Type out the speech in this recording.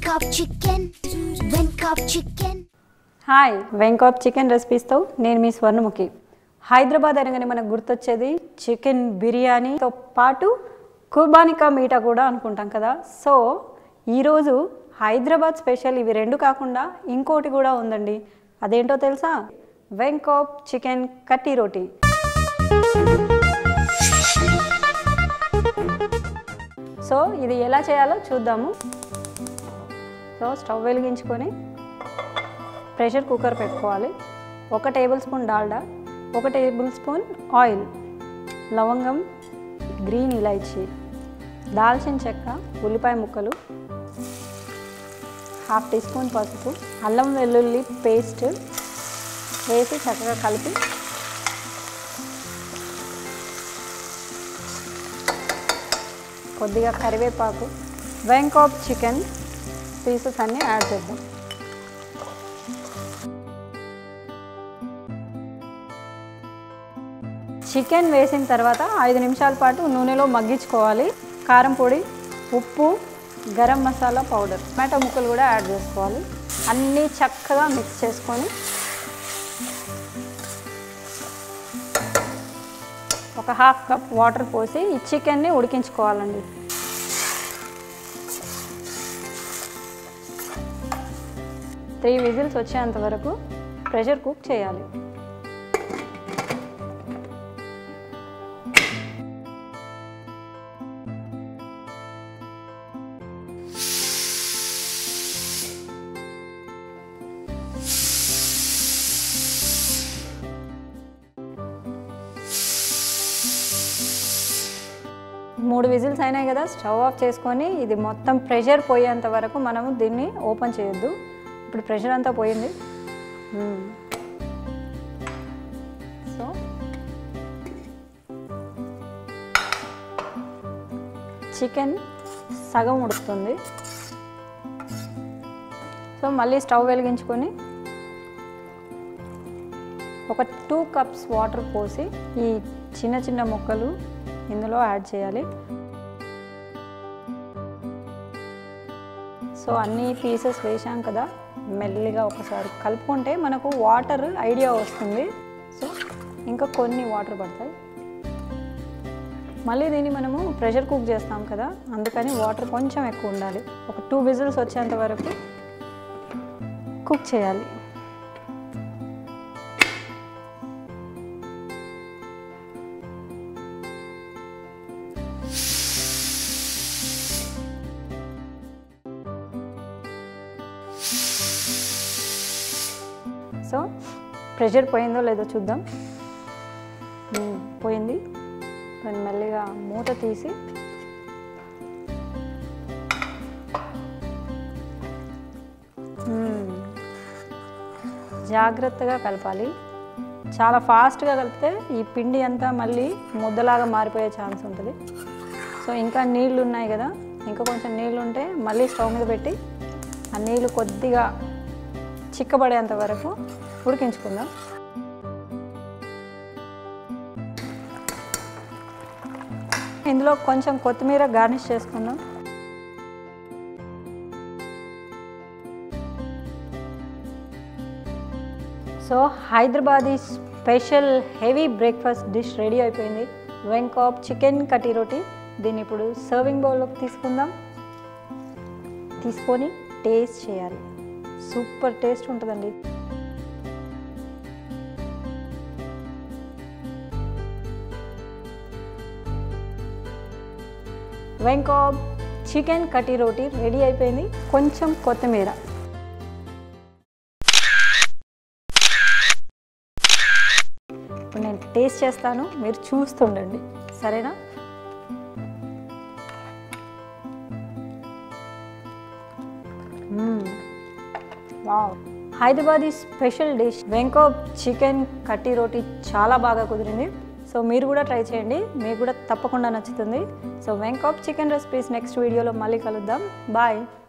Venkop chicken, Venkop chicken. Hi Venkop chicken రెసిపీస్తో నేను మీ స్వర్ణముఖి హైదరాబాద్ అనగానే మనకు గుర్తొచ్చేది చికెన్ బిర్యానీతో పాటు కుర్బానికా మీటా కూడా అనుకుంటాం కదా సో ఈరోజు హైదరాబాద్ స్పెషల్ ఇవి రెండు కాకుండా ఇంకోటి కూడా ఉందండి అదేంటో తెలుసా వెంకాప్ చికెన్ కట్టి రోటీ సో ఇది ఎలా చేయాలో చూద్దాము సో స్టవ్ వెలిగించుకొని ప్రెషర్ కుక్కర్ పెట్టుకోవాలి ఒక టేబుల్ స్పూన్ డాల్డా ఒక టేబుల్ స్పూన్ ఆయిల్ లవంగం గ్రీన్ ఇలాచీ దాల్చిన చెక్క ఉల్లిపాయ ముక్కలు హాఫ్ టీ స్పూన్ పసుపు అల్లం వెల్లుల్లి పేస్ట్ వేసి చక్కగా కలిపి కొద్దిగా కరివేపాకు వెంకాప్ చికెన్ పీసెస్ అన్నీ యాడ్ చేద్దాం చికెన్ వేసిన తర్వాత ఐదు నిమిషాల పాటు నూనెలో మగ్గించుకోవాలి కారం పొడి ఉప్పు గరం మసాలా పౌడర్ టమాటో ముక్కలు కూడా యాడ్ చేసుకోవాలి అన్నీ చక్కగా మిక్స్ చేసుకొని ఒక హాఫ్ కప్ వాటర్ పోసి ఈ చికెన్ని ఉడికించుకోవాలండి త్రీ విజిల్స్ వచ్చేంత వరకు ప్రెషర్ కుక్ చేయాలి మూడు విజిల్స్ అయినాయి కదా స్టవ్ ఆఫ్ చేసుకొని ఇది మొత్తం ప్రెషర్ పోయేంత వరకు మనము దీన్ని ఓపెన్ చేయొద్దు ఇప్పుడు ప్రెషర్ అంతా పోయింది మ్మ్. సో చికెన్ సగం ఉడుకుతుంది సో మళ్ళీ స్టవ్ వెలిగించుకొని ఒక టూ కప్స్ వాటర్ పోసి ఈ చిన్న చిన్న ముక్కలు ఇందులో యాడ్ చేయాలి సో అన్ని పీసెస్ వేసాం కదా మెల్లిగా ఒకసారి కలుపుకుంటే మనకు వాటర్ ఐడియా వస్తుంది సో ఇంకా కొన్ని వాటర్ పడతాయి మళ్ళీ దీన్ని మనము ప్రెషర్ కుక్ చేస్తాం కదా అందుకని వాటర్ కొంచెం ఎక్కువ ఉండాలి ఒక టూ విజిల్స్ వచ్చేంత వరకు కుక్ చేయాలి సో ప్రెషర్ పోయిందో లేదో చూద్దాం మ్మ్, పోయింది దాన్ని మెల్లిగా మూత తీసి మ్మ్, జాగ్రత్తగా కలపాలి చాలా ఫాస్ట్గా కలిపితే ఈ పిండి అంతా మళ్ళీ ముద్దలాగా మారిపోయే ఛాన్స్ ఉంటుంది సో ఇంకా నీళ్ళు ఉన్నాయి కదా ఇంకా కొంచెం నీళ్ళు ఉంటే మళ్ళీ స్టవ్ మీద పెట్టి ఆ నీళ్ళు కొద్దిగా చిక్కబడేంత వరకు ఉడికించుకుందాం ఇందులో కొంచెం కొత్తిమీర గార్నిష్ చేసుకుందాం so Hyderabadi special heavy breakfast dish ready అయిపోయింది వెంకాప్ చికెన్ కటీ రోటీ దీన్ని ఇప్పుడు సర్వింగ్ బౌల్లోకి తీసుకుందాం తీసుకొని టేస్ట్ చేయాలి సూపర్ టేస్ట్ ఉంటుందండి వెంకాప్ చికెన్ కటీ రోటీ రెడీ అయిపోయింది కొంచెం కొత్తిమీర ఇప్పుడు నేను టేస్ట్ చేస్తాను మీరు చూస్తుండండి సరేనా మ్మ్. Wow Hyderabadi special dish Venkop chicken కట్టి రోటీ చాలా బాగా కుదిరింది సో మీరు కూడా ట్రై చేయండి మీకు కూడా తప్పకుండా నచ్చుతుంది so Venkop chicken recipes next వీడియోలో మళ్ళీ కలుద్దాం బాయ్